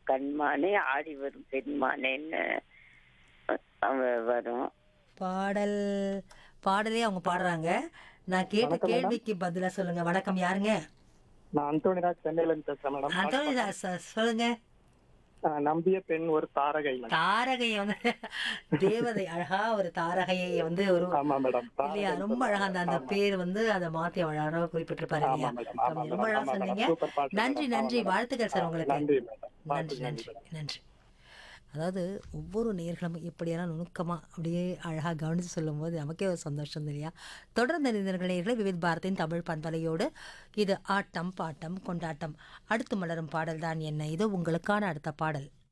கண்மானே ஆடி வரும் பெண்மானேன்னு அவ- வரும் பாடல் பாடலே அவங்க பாடுறாங்க நான் கேட்ட கேள்விக்கு பதிலா சொல்லுங்க வணக்கம் யாருங்க நான் அந்தோனிராஜ் சென்னையில இருந்து பேசுறேன் மேடம் அந்தோனி தாஸ் சார் சொல்லுங்க ஆஹ் நம்பிய பெண் ஒரு தாரகை மேடம் தாரகை வந்து தேவதை அழகா ஒரு தாரகையை வந்து ஒரு ஆமா மேடம் இல்லையா ரொம்ப அழகா அந்த அந்த பேர் வந்து அதை மாத்தி அழகா குறிப்பிட்டிருப்பாரு இல்லையா ஆமா மேடம், ஆமா ரொம்ப அழகா மேடம், ஆமா சொன்னீங்க மேடம். சூப்பர் பாட்டு நன்றி மேடம், நன்றி ஆமா வாழ்த்துக்கள் சார் உங்களுக்கு நன்றி மேடம் நன்றி நன்றி நன்றி அதாவது ஒவ்வொரு நேர்களும் இப்படியெல்லாம் நுணுக்கமாக அப்படியே அழகாக கவனித்து சொல்லும்போது நமக்கே ஒரு சந்தோஷம் இல்லையா தொடர்ந்து நினைந்தர்கள் நேர்களை விவித் பாரதியின் தமிழ் பண்பலையோடு இது ஆட்டம் பாட்டம் கொண்டாட்டம் அடுத்து மலரும் பாடல் தான் என்ன இது உங்களுக்கான அடுத்த பாடல்